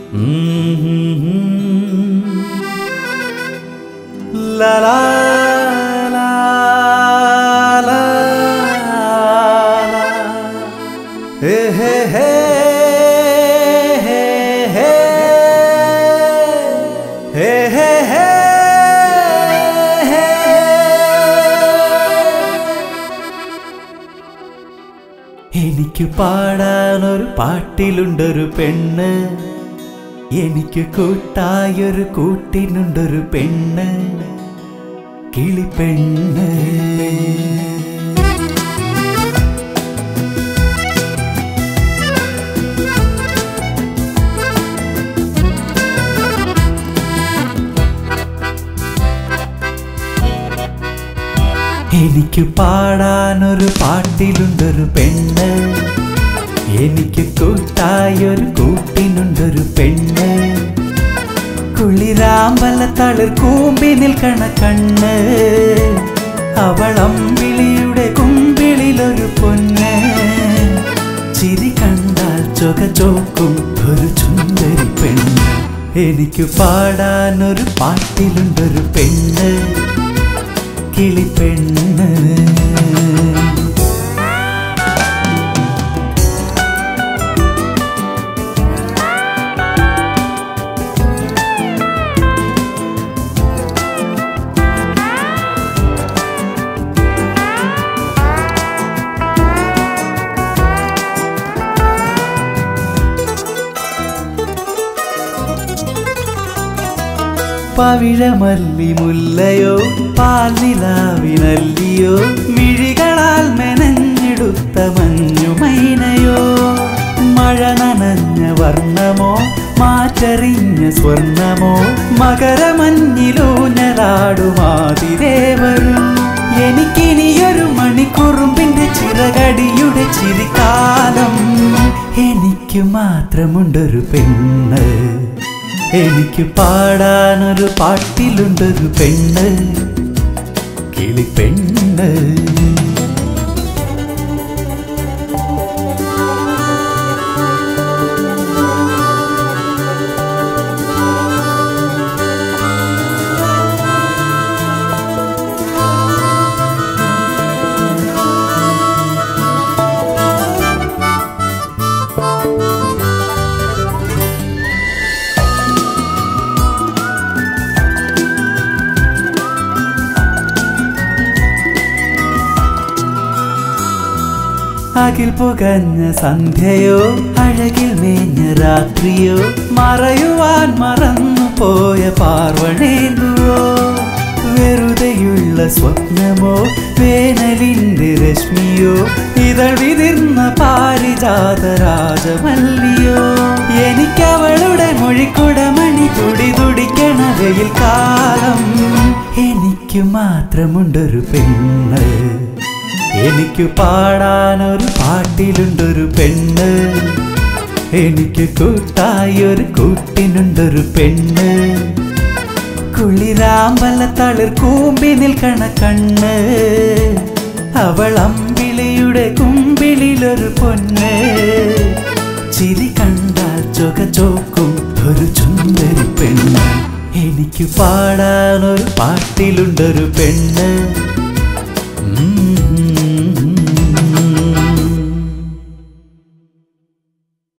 La la la la la Hey hey hey hey hey hey hey എനിക്ക് പാടാനൊരു പാട്ടിലുണ്ടൊരു പെണ്ണ് എനിക്ക് കൂട്ടായൊരു കൂട്ടിനുണ്ടൊരു പെണ്ണ് കിളിപ്പെണ്ണ് എനിക്ക് പാടാനൊരു പാട്ടിലുണ്ടൊരു പെണ്ണ് എനിക്ക് കൂട്ടായൊരു കൂട്ടിനുണ്ടൊരു പെണ്ണ് കുളിരാമ്പല തളിർ കൂമ്പി നിൽക്കണ കണ്ണ് അവളമ്പിളിയുടെ കുമ്പിളിലൊരു പൊന്ന് ചിരി കണ്ടാൽ ചൊക ചോക്കും ഒരു ചുന്ദരി പെണ്ണ് എനിക്ക് പാടാനൊരു പാട്ടിലുണ്ടൊരു പെണ്ണ് കിളിപ്പെണ്ണ് പവിഴമല്ലി മുല്ലയോ പാൽനിലാവിനല്ലിയോ മിഴികളാൽ മെനഞ്ഞെടുത്ത മഞ്ഞുമൈനയോ മഴ നനഞ്ഞ വർണ്ണമോ മാറ്ററിഞ്ഞ സ്വർണമോ മകരമഞ്ഞിലൂഞ്ഞലാടുമാതിരേവരും എനിക്കിനിയൊരു മണിക്കുറുമ്പിന്റെ ചിറകടിയുടെ ചിരിക്കാലം എനിക്ക് മാത്രമുണ്ടൊരു പെണ്ണ് എനിക്ക് പാടാനൊരു പാട്ടിലുണ്ടൊരു പെണ്ണ് കിളിപ്പെണ്ണ് അകിൽ പുകഞ്ഞ സന്ധ്യയോ അഴകിൽ മേഞ്ഞ രാത്രിയോ മറയുവാൻ മറന്നു പോയ പാർവണേന്തുവോ വെറുതെയുള്ള സ്വപ്നമോ വേനലിന്റെ രശ്മിയോ ഇതൾ വിതിർന്ന പാരിജാത രാജമല്ലിയോ എനിക്കവളുടെ മൊഴിക്കുടമണി തുടി തുടിക്കണ വെയിൽ കാലം എനിക്ക് മാത്രമുണ്ടൊരു പെണ്ണ് എനിക്ക് പാടാനൊരു പാട്ടിലുണ്ടൊരു പെണ്ണ് എനിക്ക് കൂട്ടായി ഒരു കൂട്ടിനുണ്ടൊരു പെണ്ണ് കുളിരാമ്പല തളിർ കൂമ്പി നിൽക്കണ കണ്ണ് അവൾ അമ്പിളിയുടെ കുമ്പിളിലൊരു പൊന്ന് ചിരി കണ്ടാൽ ചൊക ചോക്കും ഒരു ചുന്ദരി പെണ്ണ് എനിക്ക് പാടാനൊരു പാട്ടിലുണ്ടൊരു പെണ്ണ്